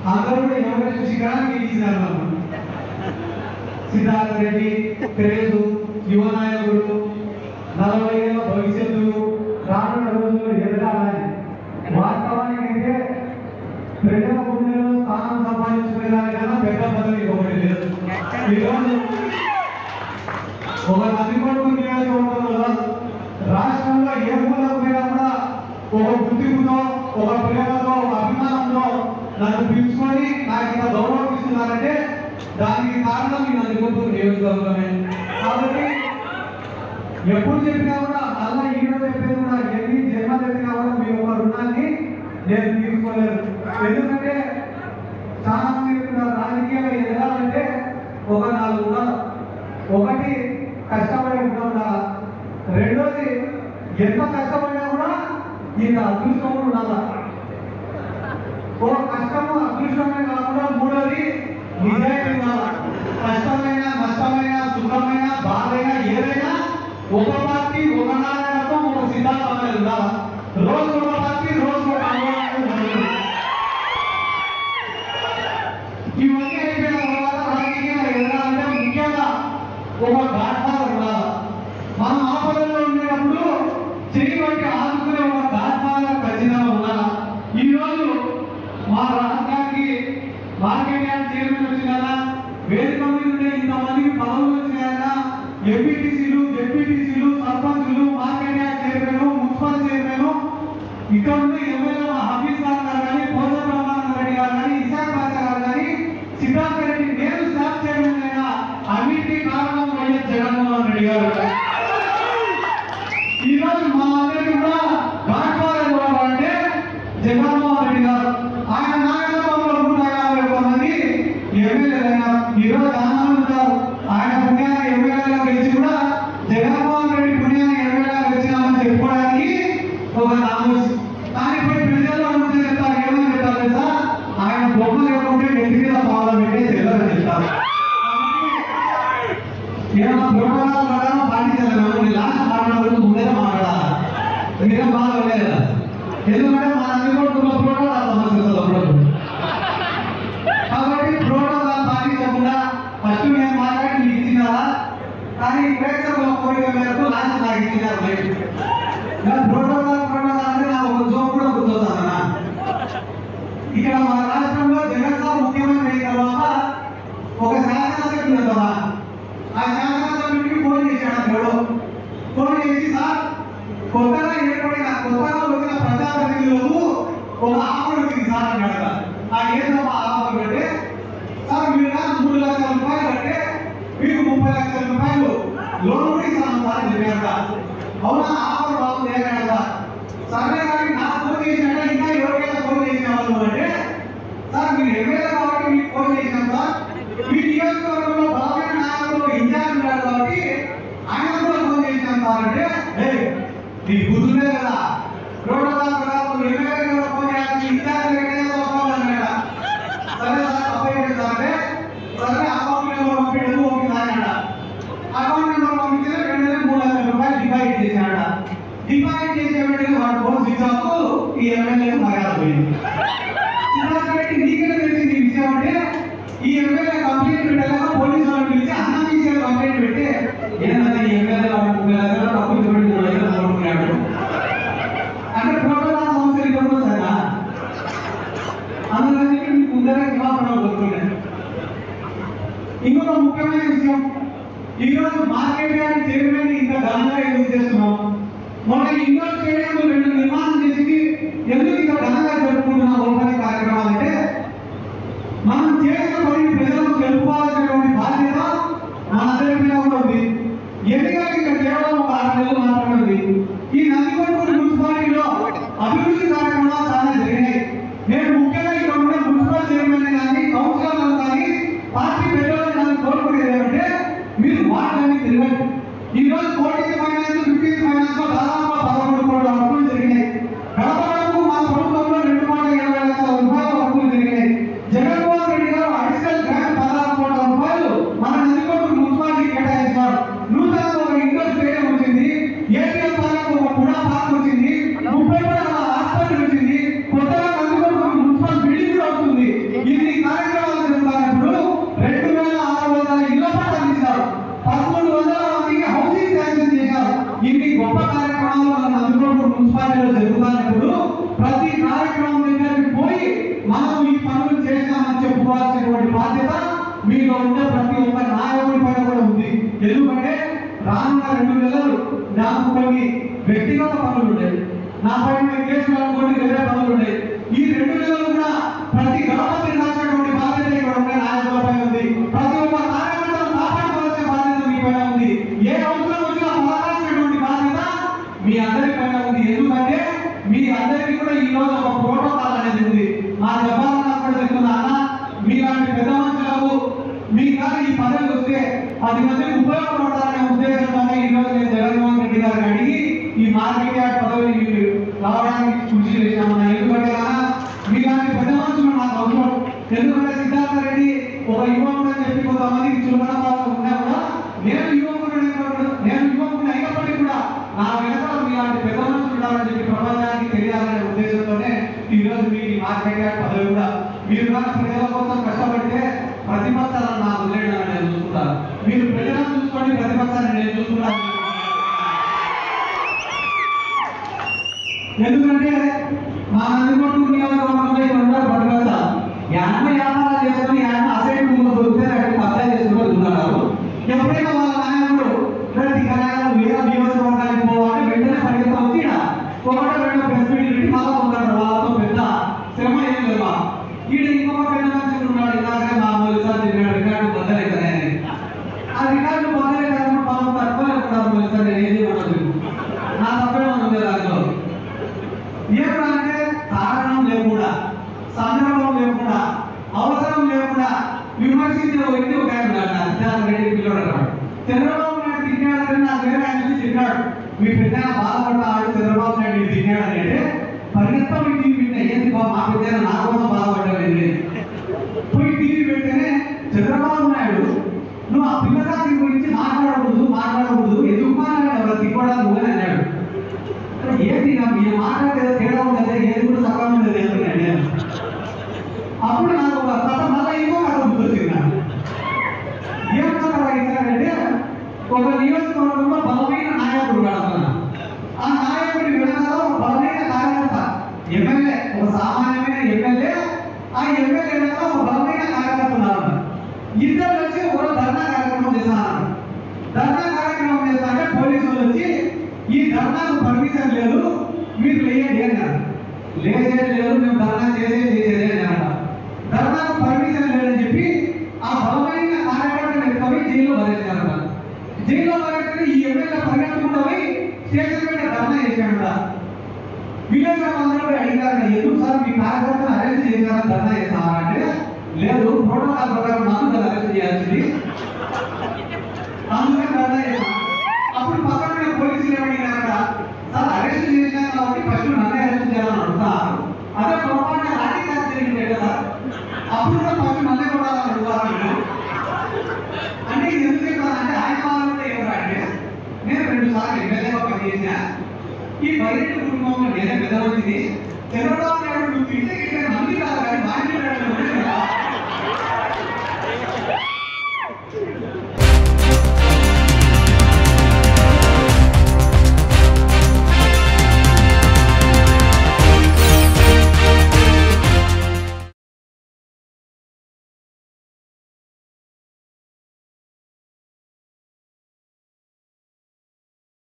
అందరూ కూడా ఎవరైనా శిఖరానికి ఎక్కించినారు మనం సిద్ధార్థ రెడ్డి క్రేజు యువ నాయకుడు నలభై ఏళ్ళ భవిష్యత్తు రానున్న రోజుల్లో ఎదగాలని వాస్తవానికి అయితే ప్రజల గుండెలో స్థానం సంపాదించుకునే దానికన్నా పెద్ద పదవి ఒకటి లేదు ఈరోజు ఒక నదికొండ నియోజకవర్గంలో రాష్ట్రంలో ఏ మూలకు పోయినా కూడా ఒక గుర్తింపుతో ఒక ప్రేమతో ఒక అభిమానంతో నన్ను పిలుచుకొని నాకు ఇంత గౌరవం ఇస్తున్నారంటే దానికి కారణం ఈ నదికొండ నియోజకవర్గమే కాబట్టి ఎప్పుడు చెప్పినా కూడా మళ్ళా ఈయన చెప్పేది కూడా ఎన్ని జన్మలు ఎత్తినా కూడా మీ యొక్క రుణాన్ని నేను తీసుకోలేను ఎందుకంటే చాలా మంది చెప్తున్నారు రాజకీయంగా ఎదగాలంటే ఒక నాలుగు గుణాలు ఒకటి కష్టపడే గుణం ఉండాలా రెండోది ఎంత కష్టపడినా కూడా ఈయన అదృష్టం కూడా ఉండాలా ఓ కష్టము అదృష్టమే కాకుండా మూడోది నిజాయితీ ఉండాలా కష్టమైన నష్టమైన సుఖమైన బాధైన ఏదైనా ఒక పార్టీ ఒక నాయకత్వం ఒక సిద్ధాంతం అనేది ఉండాలా రోజు ఒక పార్టీ రోజు ఒక ఆందోళన ఉంటుంది. ఇవన్నీ అయిపోయిన తర్వాత రాజకీయంగా ఎదగాలంటే ముఖ్యంగా ఒక గాడ్ఫాదర్ ఉండాలి మనం ఆపదల్లో ఉండేటప్పుడు చేయి బట్టి ఆదుకునే ఒక గాడ్ఫాదర్ ఖచ్చితంగా ఉండాలి ఈ రోజు మా రాష్ట్రానికి మార్కెట్ యార్డ్ చైర్మన్ వచ్చినా వేదిక మీద ఉండే ఇంతమందికి పదవులు వచ్చినాయన్నా ఎంపీటీసీలు జెడ్పీటీసీలు సర్పంచులు market yard chairman municipal chairman ఇక్కడ ఉండే ఎమ్మెల్యే హఫీజ్ ఖాన్ గారు కానీ పోజా బ్రహ్మానంద రెడ్డి గారు కానీ ఇసాక్ బాషా గారు కానీ సిద్ధార్థ రెడ్డి నేను స్టాఫ్ చైర్మన్ అయినా అన్నింటికీ కారణం వైఎస్ జగన్మోహన్ రెడ్డి గారు ఈ రోజు మా అందరికీ కూడా గాడ్ఫాదర్ ఎవరు అంటే జగన్మోహన్ రెడ్డి గారు ఆయన నాయకత్వంలో నూట యాభై ఒక్క మంది ఎమ్మెల్యేలైనా ఈ రోజు ఆనందం ఉంటారు ఆయన పుణ్యాన్ని ఎమ్మెల్యేగా గెలిచి కూడా జగన్మోహన్ రెడ్డి పుణ్యాన్ని ఎమ్మెల్యేగా గెలిచినామని చెప్పుకోవడానికి ఒక నామోస్ కానీ ఇప్పుడు ప్రజల్లో ఉంటే చెప్తారు ఏమని చెప్తారు తెలుసా ఆయన బొమ్మ లేకుంటే నెత్తి మీద పావులు పెట్టే చెల్లరని చెప్తారు ఏమన్నా ప్రోటోకాల్ ప్రకారం పాటించాలి మేము లాస్ట్ మాట్లాడదు ముందే మాట్లాడాలి మీరేం బాగా లేదు ఎందుకంటే మన అన్ని కూడా ప్రోటోకాల్ సమస్య వస్తుంది అప్పుడప్పుడు కాబట్టి ప్రోటోకాల్ పాటించకుండా ఫస్ట్ నేను మాట్లాడి మీకు ఇచ్చినారా కానీ ప్రేక్షకుల కోరిక మేరకు లాస్ట్ నాకు ఇచ్చినారు బయట ఇలా ప్రోటోకాల్ ప్రోటోకాల్ అంటే నాకు ఒక జోక్ కూడా గుర్తొస్తానన్నా ఇక్కడ మన రాష్ట్రంలో జగన్ సార్ ముఖ్యమంత్రి అయిన తర్వాత ఒక శాసనసభ్యుడు కదా ఆ శాసనసభ్యుడికి ఫోన్ చేశాడు అతడు ఫోన్ చేసి సార్ కొత్తగా ఏర్పడిన కొత్తగా వచ్చిన ప్రజాప్రతినిధులకు ఒక ఆఫర్ వచ్చింది సార్ అన్నాడు ఆ ఏంటమ్మా ఆఫర్ అంటే సార్ మీరు నాకు మూడు లక్షల రూపాయలు అంటే మీకు ముప్పై లక్షల రూపాయలు లోన్ కూడా ఇస్తాను సార్ అని చెప్పాడు అవునా ఆఫర్ బాగుంది అన్నాడు సార్ సరే కానీ నాకు ఫోన్ చేసినట్ట ఇంకా ఎవరికైనా ఫోన్ చేసిన వాళ్ళు అంటే సార్ మీరు ఎమ్మెల్యే కాబట్టి మీకు ఫోన్ చేసినాం సార్ మీ నియోజకవర్గంలో బలమైన నాయకులు ఇన్ఛార్జ్ ఉన్నారు కాబట్టి ఆయన కూడా ఫోన్ చేసినాం సార్ అంటే "ఏయ్, నీ బుద్ధులే కదా ప్రోటోకాల్ ప్రకారం నువ్వు ఎమ్మెల్యే కూడా ఫోన్ చేయాల్సి ఇన్ఛార్జ్ ఎక్కడైనా వస్తామన్నాడు సరే సార్ తప్పేంటి సార్ అంటే సరే అకౌంట్ నెంబర్ పంపించదు ఓకే సార్ అన్నాడు అకౌంట్ నెంబర్ పంపించిన వెంటనే మూడు లక్షల రూపాయలు డిపాజిట్ చేశాడ డిపాజిట్ చేసే వెంటనే వాడు ఫోన్ స్విచ్ ఆఫ్ ఈ ఎమ్మెల్యే మర్యాద పోయింది సిద్ధార్థ రెడ్డి నీకెలా తెలిసింది ఈ విషయం అంటే ఈ ఎమ్మెల్యే కంప్లైంట్ పెట్టాక పోలీసు వాళ్ళు పిలిచి అన్న విషయాలు కంప్లైంట్ పెట్టి ఏంటంటే ఈ ఎమ్మెల్యే వాడు ముప్పై లక్షలు డబ్బులు చూడండి మూడు లక్షలు కోరుకున్నాడు అంటే ప్రోటోకాల్ సమస్యలు ఇక్కడ సరేనా అందుకని మీకు ముందరే క్షమాపణ కోరుకున్నాను ఇంకొక ముఖ్యమైన విషయం ఈ రోజు మార్కెట్ యార్డ్ చైర్మన్ ఇంత ఘనంగా ఎందుకు చేస్తున్నాం మొన్న ఇండోర్ స్టేడియం రెండు నిర్మాణం చేసి ఎందుకు ఇంత ఘనంగా జరుపుకుంటున్నాం ఓపెనింగ్ కార్యక్రమాలు అంటే మనం చేసిన పని ప్రజలకు తెలుపుకోవాల్సినటువంటి బాధ్యత మనందరి మీద కూడా ఉంది ఎందుకంటే ఇక్కడ కేవలం ఒక ఆరు నెలలు మాత్రమే ఉంది ఈ నందికొండ మున్సిపాలిటీలో అభివృద్ధి కార్యక్రమాలు చాలా జరిగినాయి నేను ముఖ్యంగా ఇక్కడ ఉన్న మున్సిపల్ చైర్మన్ కానీ కౌన్సిలర్లు కానీ పార్టీ పెద్దలు కానీ కోరుకునేది ఏమంటే మీరు వాటిని తిరగండి ఈ రోజు కోటి ఫైనాన్స్ ఫిఫ్టీ ఫైనాన్స్ లో దాదాపు పదకొండు కోట్ల అప్పులు జరిగినాయి గడప గడపకు మా ప్రభుత్వంలో రెండు కోట్ల ఇరవై లక్షల రూపాయల అప్పులు జరిగినాయి జగన్మోహన్ రెడ్డి గారు అడిషనల్ గ్రాంట్ పదహారు కోట్ల రూపాయలు మన నందికొండ మున్సిపాలిటీ కేటాయించారు నూతనంగా ఒక ఇండోర్ స్టేడియం వచ్చింది ఏపీఎల్ పార్క్ ఒక పుడా పార్క్ వచ్చింది ముప్పై కూడా హాస్పిటల్ వచ్చింది కొత్తగా నందికొండ మున్సిపల్ బిల్డింగ్ కూడా వస్తుంది ఇది మీలో ఉండే ప్రతి ఒక్క నాయకుడి పైన కూడా ఉంది ఎందుకంటే రానున్న రెండు నెలలు నాకు కొన్ని వ్యక్తిగత పనులు ఉండేవి నా పైన కేసులు అనుకోండి వేరే పనులు ఉండేవి ఈ రెండు నెలలు కూడా ప్రతి గ్రామాన్ని రాసినటువంటి బాధ్యత ఇక్కడ ఉండే నాయకుల పైన ఉంది ప్రతి ఒక్క కార్యకర్తను కాపాడుకోవాల్సిన బాధ్యత మీ పైన ఉంది ఏ అవసరం వచ్చినా పలకాల్సినటువంటి బాధ్యత మీ అందరి పైన ఉంది ఎందుకంటే మీ అందరికీ కూడా ఈ రోజు ఒక ప్రోటోకాల్ అనేది ఉంది మా జపాన్ కూడా చెప్తున్నా అన్న మీలాంటి పెద్ద మనుషులకు మీ కానీ ఈ పదవి వస్తే పది మందికి ఉపయోగపడతారనే ఉద్దేశంతోనే ఈ రోజు నేను జగన్మోహన్ రెడ్డి గారిని అడిగి ఈ మార్కెట్ యార్డ్ పదవిని మీకు రావడానికి కృషి చేశామన్న ఎందుకంటే అన్న మీలాంటి పెద్ద మనుషులు నాకు అవసరం ఎందుకంటే సిద్ధార్థ రెడ్డి ఒక యువకుడు అని చెప్పి కొంతమందికి చులకన భావం ఉన్నా కూడా నేను యువకుడు నేను యువకుడు అయినప్పటికీ కూడా నా వెనకాల మీలాంటి పెద్ద మనుషులు ఉండాలని చెప్పి ప్రపంచానికి తెలియాలనే ఉద్దేశంతోనే ఈ రోజు మీ మార్కెట్ యార్డ్ పదవి కూడా మీరు కానీ ప్రజల కోసం కష్టపడితే ప్రతిపక్షాలను నాకు వదిలేయడం నేను చూసుకుంటాను మీరు ప్రజలను చూసుకోండి ప్రతిపక్షాన్ని నేను చూసుకుంటాను ఎందుకంటే మా నందికొట్టు నియోజకవర్గంలో ఇక్కడ ఉన్నారు ప్రతిపక్ష యాభై వ్యాపారాలు చేసుకుని యాభై అసైన్ ముందు దొరికితే అక్కడికి అప్లై చేసుకుంటూ ఉన్నారు ఎప్పుడైనా వాళ్ళ నాయకుడు ప్రతి కళాకారు వేరే నియోజకవర్గానికి పోవాలి వెంటనే పరిగెత్తా వచ్చి ఈడ ఒకటో రెండో ప్రెస్ మీట్ పెట్టి మళ్ళా ఉంటారు వాళ్ళతో పెద్ద శ్రమ ఏం లేదు మా ఈడ ఇంకొక పెద్ద మనిషి ఉన్నాడు ఇందాక మామూలు సార్ చెప్పాడు రికార్డు బద్దలైతే ఆ రికార్డు బద్దలైతే పాపం తట్టుకోలేకపోతారు పోలీసు సార్ నేను ఏం చేయమన్నది నా తప్పే ఉంది దాంట్లో ఏమంటే కారణం లేకుండా సందర్భం లేకుండా అవసరం లేకుండా విమర్శించే ఒక వ్యక్తి ఒక ఆయన ఉన్నాడు నాకు సిద్ధార్థ రెడ్డి పిల్లడు అన్నాడు చంద్రబాబు నాయుడు తిన్నాడని నాకు వేరే ఆయన వచ్చి చెప్పాడు మీ పెద్ద బాధపడ్డాడు చంద్రబాబు నాయుడు ఇది తిన్నాడని అంటే పరిగెత్తం ఈ టీవీ పెట్టిన ఏంది బాబు మా పెద్ద నా కోసం బాధపడ్డాడు పోయి టీవీ పెడితేనే చంద్రబాబు నాయుడు నువ్వు ఆ పిల్లగారి గురించి మాట్లాడకూడదు మాట్లాడకూడదు ఎందుకు మాట్లాడాడు తిప్పడానికి నువ్వే అన్నాడు ఏంటి నా మీరు మాట్లాడేది తేడా ఉండదు ఏది కూడా సగం ఉండదు ఎందుకంటే నేను అప్పుడు నాకు ఒక కథ మళ్ళీ ఇంకో కథ గుర్తొచ్చింది నాకు ఏం కథ రాయించాడంటే ఒక నియోజకవర్గంలో బలమైన నాయకుడు కడతాను ఆ నాయకుడి వెనకాల ఒక బలమైన కార్యకర్త ఎమ్మెల్యే ఒక సామాన్యమైన ఎమ్మెల్యే ఆ ఎమ్మెల్యే వెనకాల ఒక బలమైన కార్యకర్త ఉన్నారు ఇద్దరు వచ్చి ఒక ధర్నా కార్యక్రమం చేశారు ధర్నా కార్యక్రమం చేస్తాంటే పోలీసులు వచ్చి ఈ ధర్నాకు పర్మిషన్ లేదు మీరు లేయండి అన్నారు లేచేది లేదు మేము ధర్నా చేసేది చేసేది అన్నారు ధర్నాకు పర్మిషన్ లేదని చెప్పి ఆ బలమైన కార్యకర్తను ఎత్తుకొని జైల్లో వదిలేశారట జైల్లో వదిలేస్తే ఈ ఎమ్మెల్యే పరిగెత్తుకుంటూ పోయి స్టేషన్ మీద ధర్నా చేశాడు విలేకరులు అందరూ పోయి అడిగారు ఎందుకు సార్ మీ కార్యకర్తను అరెస్ట్ చేశారని ధర్నా చేస్తారా అంటే లేదు ప్రోటోకాల్ ప్రకారం నాకు కదా అరెస్ట్ చేయాల్సింది అందుకని ధర్నా చేశాను అప్పుడు పక్కన ఉన్న పోలీసులు ఏమడిగారట సార్ అరెస్ట్ చేశాను కాబట్టి ఫస్ట్ నన్నే అరెస్ట్ చేయాలని అడుగుతారు అదే పొరపాటున లాఠీ చార్జ్ జరిగింది కదా అప్పుడు కూడా ఫస్ట్ నన్నే కొట్టాలని అడుగుతారు వీళ్ళు. అంటే ఇది ఎందుకు చెప్తానంటే ఆయన వాళ్ళంటే ఏమంటే నేను రెండు సార్లు ఎమ్మెల్యేగా పనిచేసిన ఈ బయట కుటుంబంలో నేనే పెద్ద మంచిది చంద్రబాబు నాయుడు నువ్వు తింటే గిట్టే మంది